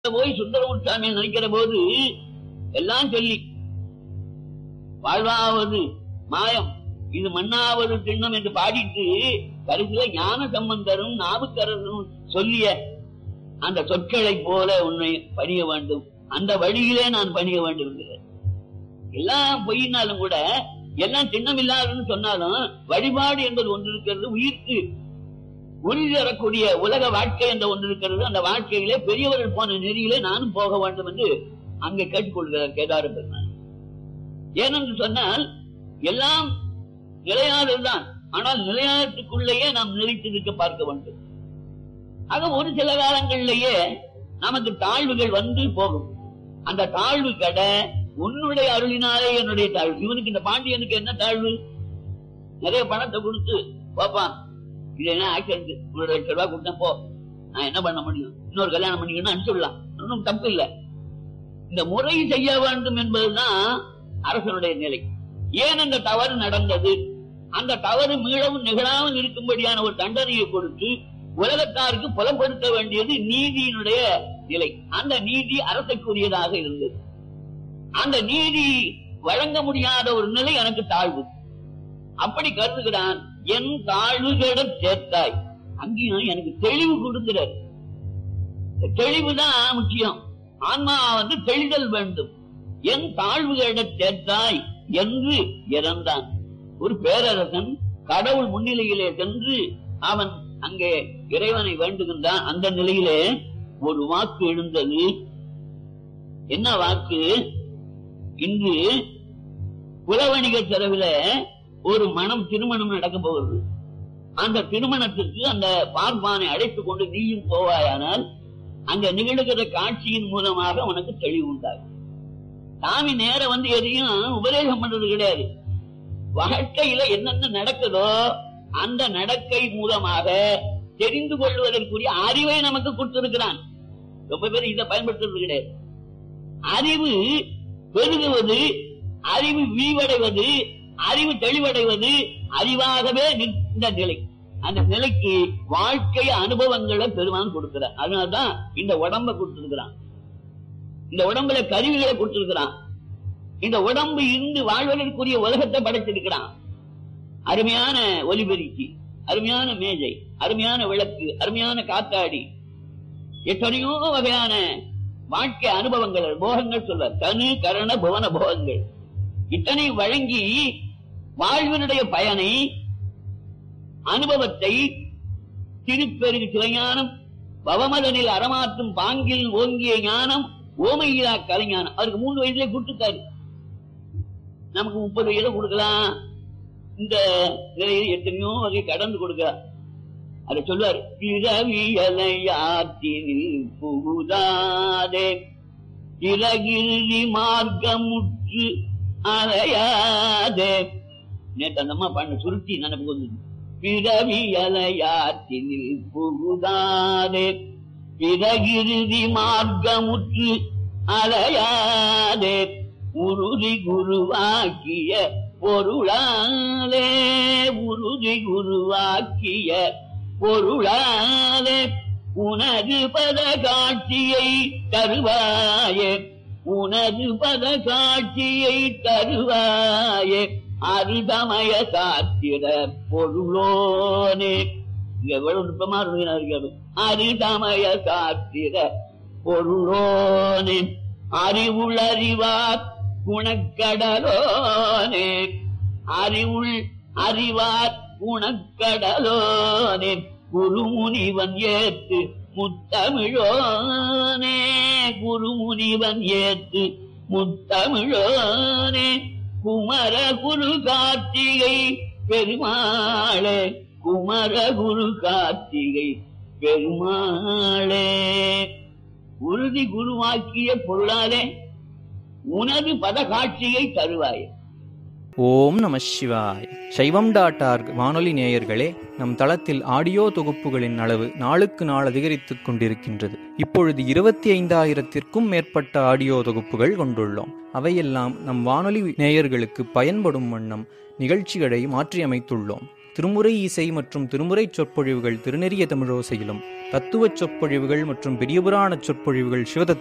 போய் சுந்தரமுத்தாமி நினைக்கிற போது எல்லாம் சொல்லி வாழ்வாவது மாயம் இது மண்ணாவது திண்ணம் என்று பாடிட்டு கடைசியில ஞான சம்பந்தரும் நாவுக்கரசரும் சொல்லிய அந்த சொற்களை போல உன்னை பணிய வேண்டும் அந்த வழியிலே நான் பணிய வேண்டும் என்கிறார். எல்லாம் பொய்யினாலும் கூட எல்லாம் சின்னம் இல்லாதுன்னு சொன்னாலும் வழிபாடு என்பது ஒன்று இருக்கிறது உயிர்க்கு உறுதி தரக்கூடிய உலக வாழ்க்கை என்ற ஒன்று இருக்கிறது அந்த வாழ்க்கையிலே பெரியவர்கள் போன நெறியிலே நானும் போக வேண்டும் என்று அங்கே கேட்டுக்கொள்கிறார் கேதார பெருமான் ஏனென்று சொன்னால் எல்லாம் நிலையானதுதான் ஆனால் நிலையானத்துக்குள்ளேயே நாம் நிலைத்திருக்க பார்க்க வேண்டும் ஆக ஒரு சில காலங்களிலேயே நமக்கு தாழ்வுகள் வந்து போகும் அந்த தாழ்வு கடை உன்னுடைய அருளினாலே என்னுடைய தாழ்வு இவனுக்கு இந்த பாண்டியனுக்கு என்ன தாழ்வு நிறைய பணத்தை கொடுத்து பாப்பா இது என்ன ஆக்சிடென்ட் ஒரு லட்சம் ரூபாய் கொடுத்தேன் போ நான் என்ன பண்ண முடியும் இன்னொரு கல்யாணம் பண்ணிக்கணும்னு அனுப்பிச்சுடலாம் ஒன்றும் தப்பு இல்லை இந்த முறை செய்ய வேண்டும் என்பதுதான் அரசனுடைய நிலை ஏன் அந்த தவறு நடந்தது அந்த தவறு மீளவும் நிகழாமல் இருக்கும்படியான ஒரு தண்டனையை கொடுத்து உலகத்தாருக்கு புலப்படுத்த வேண்டியது நீதியினுடைய நிலை அந்த நீதி அரசுக்குரியதாக இருந்தது அந்த நீதி வழங்க முடியாத ஒரு நிலை எனக்கு தாழ்வு அப்படி கருதுகிறான் என் தாழ்வுகள சேர்த்தாய் அங்கேயும் எனக்கு தெளிவு கொடுக்கிறார் தெளிவுதான் முக்கியம் ஆன்மா வந்து தெளிதல் வேண்டும் என் தாழ்வுகளிட சேர்த்தாய் என்று இறந்தான் ஒரு பேரரசன் கடவுள் முன்னிலையிலே சென்று அவன் அங்கே இறைவனை வேண்டுகின்றான் அந்த நிலையிலே ஒரு வாக்கு எழுந்தது என்ன வாக்கு இன்று புலவணிகர் செலவில ஒரு மனம் திருமணம் நடக்க போகிறது அந்த திருமணத்திற்கு அந்த பார்ப்பானை அழைத்துக் கொண்டு நீயும் போவாயானால் அங்க நிகழ்கிற காட்சியின் மூலமாக உனக்கு தெளிவு உண்டாகும் சாமி நேர வந்து எதையும் உபதேசம் பண்றது கிடையாது வாழ்க்கையில என்னென்ன நடக்குதோ அந்த நடக்கை மூலமாக தெரிந்து கொள்வதற்குரிய அறிவை நமக்கு கொடுத்திருக்கிறான் ரொம்ப பேர் இதை பயன்படுத்துறது கிடையாது அறிவு பெருகுவது அறிவு விரிவடைவது அறிவு தெளிவடைவது அறிவாகவே நிற்கின்ற நிலை அந்த நிலைக்கு வாழ்க்கை அனுபவங்களை பெருமான் கொடுக்கிறார் அதனால்தான் இந்த உடம்ப கொடுத்திருக்கிறான் இந்த உடம்புல கருவிகளை கொடுத்திருக்கிறான் இந்த உடம்பு இருந்து வாழ்வதற்குரிய உலகத்தை படைத்திருக்கிறான் அருமையான ஒலிபெருக்கி அருமையான மேஜை அருமையான விளக்கு அருமையான காத்தாடி எத்தனையோ வகையான வாழ்க்கை அனுபவங்கள் போகங்கள் சொல்ல தனு கரண புவன போகங்கள் இத்தனை வழங்கி வாழ்வினுடைய பயனை அனுபவத்தை திருப்பெருகு சிவஞானம் பவமதனில் அறமாற்றும் பாங்கில் ஓங்கிய ஞானம் ஓமையிலா கலைஞானம் அவருக்கு மூணு வயசுல கொடுத்துட்டாரு நமக்கு முப்பது வயசுல கொடுக்கலாம் இந்த நிலையில் எத்தனையோ வகை கடந்து கொடுக்கிறார் அதை சொல்லுவார் பிறவியலையாற்றினில் புகுதாதே பிறகிருதி மார்க்கமுற்று அலையாதே நேற்று அந்த அம்மா பண்ண சுருட்டி நினைப்பு வந்தது பிறவியலையாற்றினில் புகுதாதே பிறகிருதி மார்க்கமுற்று அலையாதே உறுதி குருவாக்கிய பொருளாலே உறுதி குருவாக்கிய பொருளாலே உனது பத காட்சியை தருவாயே உனது பத காட்சியை தருவாயே அரிதமய சாத்திர பொருளோனே இங்க எவ்வளவு நுட்பமா இருக்கிறாரு அரிதமய சாத்திர பொருளோனே அறிவுள் அறிவார் குணக்கடலோனே அறிவுள் அறிவார் குணக்கடலோனே குருமுனிவன் ஏத்து முத்தமிழோனே குருமுனிவன் ஏத்து முத்தமிழோனே குமர குரு கார்த்திகை பெருமாளே குமர குரு கார்த்திகை பெருமாளே உறுதி குருவாக்கிய பொருளாலே உனது பத காட்சியை தருவாய் ஓம் நம சிவாய் சைவம் டாட் ஆர்க் வானொலி நேயர்களே நம் தளத்தில் ஆடியோ தொகுப்புகளின் அளவு நாளுக்கு நாள் அதிகரித்துக் கொண்டிருக்கின்றது இப்பொழுது இருபத்தி ஐந்தாயிரத்திற்கும் மேற்பட்ட ஆடியோ தொகுப்புகள் கொண்டுள்ளோம் அவையெல்லாம் நம் வானொலி நேயர்களுக்கு பயன்படும் வண்ணம் நிகழ்ச்சிகளை மாற்றியமைத்துள்ளோம் திருமுறை இசை மற்றும் திருமுறை சொற்பொழிவுகள் திருநெறிய தமிழோசையிலும் தத்துவ சொற்பொழிவுகள் மற்றும் பெரியபுராண சொற்பொழிவுகள் சிவதத்